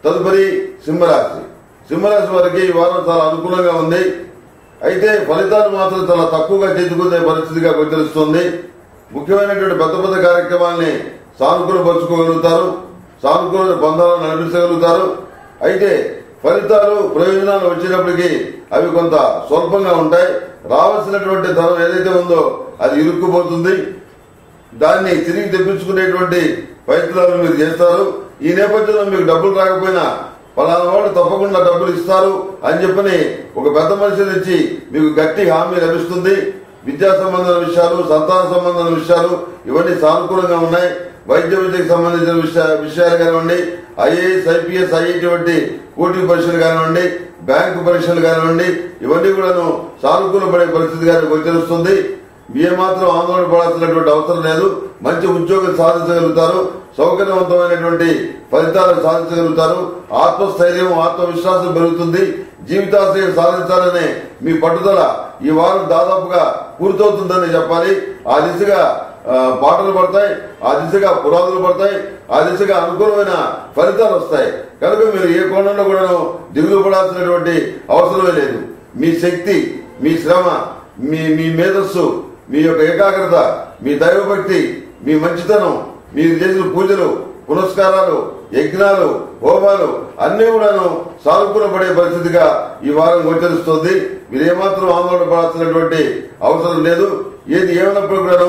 తదుపరి సింహరాశి సింహరాశి వారికి ఈ వారం చాలా అనుకూలంగా ఉంది అయితే ఫలితాలు మాత్రం చాలా తక్కువగా చేతుకునే పరిస్థితిగా గోచరిస్తుంది ముఖ్యమైనటువంటి పెద్ద పెద్ద కార్యక్రమాల్ని సానుకూలపరుచుకోగలుగుతారు సానుకూల బంధాలను నడిపించగలుగుతారు అయితే ఫలితాలు ప్రయోజనాలు వచ్చినప్పటికీ అవి కొంత స్వల్పంగా ఉంటాయి రావాల్సినటువంటి ధనం ఏదైతే ఉందో అది ఇరుక్కుపోతుంది దాన్ని తిరిగి తెప్పించుకునేటువంటి ప్రయత్నాలు మీరు చేస్తారు ఈ నేపథ్యంలో మీకు డబ్బులు రాకపోయినా పలానా వాళ్ళు తప్పకుండా డబ్బులు ఇస్తారు అని చెప్పని ఒక పెద్ద మనిషిని ఇచ్చి మీకు గట్టి హామీ లభిస్తుంది విద్యా సంబంధమైన విషయాలు సంతాన సంబంధమైన విషయాలు ఇవన్నీ సానుకూలంగా ఉన్నాయి వైద్య విద్యకు సంబంధించిన విషయ- విషయాలు కానివ్వండి ఐఏఎస్ ఐపీఎస్ ఐఐటి వంటి పోటీ పరీక్షలు కానివ్వండి బ్యాంకు పరీక్షలు కానివ్వండి ఇవన్నీ కూడాను సానుకూలపడే పరిస్థితిగా గోచరిస్తుంది ఏమాత్రం ఆందోళన పడాల్సినటువంటి అవసరం లేదు మంచి ఉద్యోగం సాధించగలుగుతారు సౌకర్యవంతమైనటువంటి ఫలితాలు సాధించగలుగుతారు ఆత్మస్థైర్యం ఆత్మవిశ్వాసం పెరుగుతుంది జీవితాశ్రయం సాధించాలనే మీ పట్టుదల ఈ వారం దాదాపుగా పూర్తవుతుందని చెప్పాలి ఆ దిశగా ఆ, పాటలు పడతాయి ఆ దిశగా పురాదులు పడతాయి ఆ దిశగా అనుకూలమైన ఫలితాలు వస్తాయి కనుక మీరు ఏ కోణంలో కూడాను దిగులు పడాల్సినటువంటి అవసరమే లేదు మీ శక్తి మీ శ్రమ మీ మీ మేధస్సు మీ యొక్క ఏకాగ్రత మీ దైవభక్తి మీ మంచితనం మీరు చేసిన పూజలు పునస్కారాలు యజ్ఞాలు హోమాలు అన్ని కూడాను సానుకూలపడే పరిస్థితిగా ఈ వారం గోచరిస్తుంది మీరు ఏమాత్రం ఆందోళన పడాల్సినటువంటి అవసరం లేదు ఏది ఏమైనప్పుడు కూడాను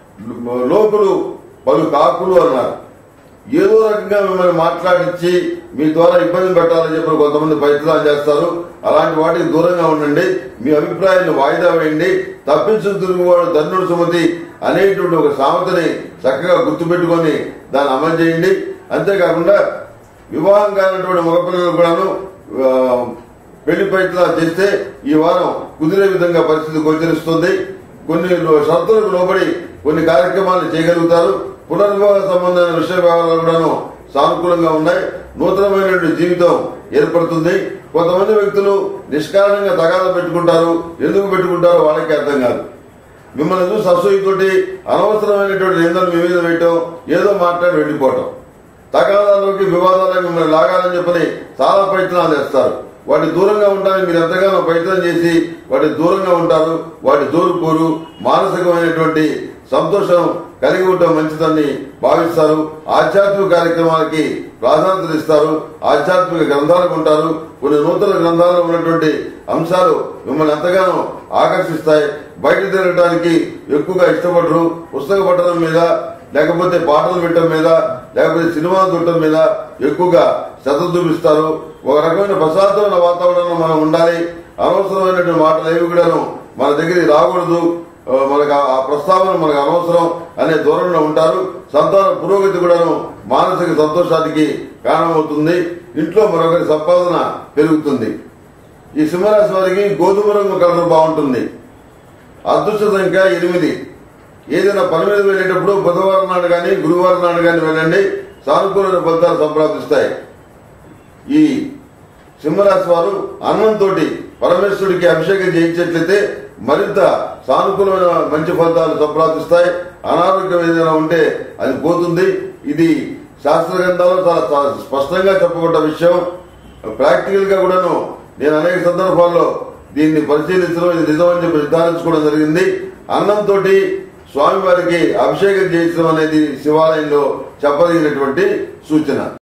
లోకులు పలు కాకులు అన్నారు ఏదో రకంగా మిమ్మల్ని మాట్లాడించి మీ ద్వారా ఇబ్బంది పెట్టాలని చెప్పి కొంతమంది ప్రయత్నాలు చేస్తారు అలాంటి వాటికి దూరంగా ఉండండి మీ అభిప్రాయాన్ని వాయిదా వేయండి తప్పించు తిరుగువాడు ధన్యుడు సుమతి అనేటువంటి ఒక సామెతని చక్కగా గుర్తుపెట్టుకొని దాన్ని అమలు చేయండి అంతేకాకుండా వివాహం కానటువంటి మగపిల్లలు కూడాను ఆ, పెళ్లి ప్రయత్నాలు చేస్తే ఈ వారం కుదిరే విధంగా పరిస్థితి గోచరిస్తుంది కొన్ని లో- షరతులకు లోబడి కొన్ని కార్యక్రమాలు చేయగలుగుతారు పునర్వివాహ సంబంధమైన విషయ వ్యవహారాలు కూడాను సానుకూలంగా ఉన్నాయి నూతనమైనటువంటి జీవితం ఏర్పడుతుంది కొంతమంది వ్యక్తులు నిష్కారణంగా తగాదా పెట్టుకుంటారు ఎందుకు పెట్టుకుంటారో వాళ్ళకి అర్థం కాదు మిమ్మల్ని చూసి అసూయతోటి అనవసరమైనటువంటి నిందలు మీ మీద వేయటం ఏదో మాట్లాడి వెళ్ళిపోవటం తగాదాలోకి వివాదాలకు మిమ్మల్ని లాగాలని చెప్పని చాలా ప్రయత్నాలు చేస్తారు వాటి దూరంగా ఉండడానికి మీరు ఎంతగానో ప్రయత్నం చేసి వాటి దూరంగా ఉంటారు వాటి దూరుకోరు మానసికమైనటువంటి సంతోషం కలిగి ఉండటం మంచిదని భావిస్తారు ఆధ్యాత్మిక కార్యక్రమాలకి ప్రాధాన్యత ఇస్తారు ఆధ్యాత్మిక గ్రంథాలకు ఉంటారు కొన్ని నూతన గ్రంథాలలో ఉన్నటువంటి అంశాలు మిమ్మల్ని ఎంతగానో ఆకర్షిస్తాయి బయట తిరగడానికి ఎక్కువగా ఇష్టపడరు పుస్తక పఠనం మీద లేకపోతే పాటలు వినటం మీద లేకపోతే సినిమాలు చూడటం మీద ఎక్కువగా శ్రద్ధ చూపిస్తారు ఒక రకమైన ప్రశాంతమైన వాతావరణంలో మనం ఉండాలి అనవసరమైనటువంటి మాటలు ఏవి కూడాను మన దగ్గరికి రాకూడదు ఆ, మనకు ఆ- ఆ ప్రస్తావన మనకు అనవసరం అనే ధోరణిలో ఉంటారు సంతాన పురోగతి కూడాను మానసిక సంతోషానికి కారణమవుతుంది ఇంట్లో మరొకరి సంపాదన పెరుగుతుంది ఈ సింహరాశి వారికి గోధుమ రంగు కలర్ బాగుంటుంది అదృష్ట సంఖ్య ఎనిమిది ఏదైనా పని మీద వెళ్ళేటప్పుడు బుధవారం నాడు కానీ గురువారం నాడు కానీ వెళ్ళండి సానుకూల ఫలితాలు సంప్రాప్తిస్తాయి ఈ సింహరాశి వారు అన్నంతో పరమేశ్వరుడికి అభిషేకం చేయించేట్లయితే మరింత సానుకూలమైన మంచి ఫలితాలు సంప్రాప్తిస్తాయి అనారోగ్యం ఏదైనా ఉంటే అది పోతుంది ఇది శాస్త్ర గ్రంథాల్లో చాలా చాలా స్పష్టంగా చెప్పబడ్డ విషయం ప్రాక్టికల్ గా కూడాను నేను అనేక సందర్భాల్లో దీన్ని పరిశీలించడం ఇది నిజమని చెప్పి నిర్ధారించుకోవడం జరిగింది అన్నంతో స్వామివారికి అభిషేకం చేయించడం అనేది శివాలయంలో చెప్పదగినటువంటి సూచన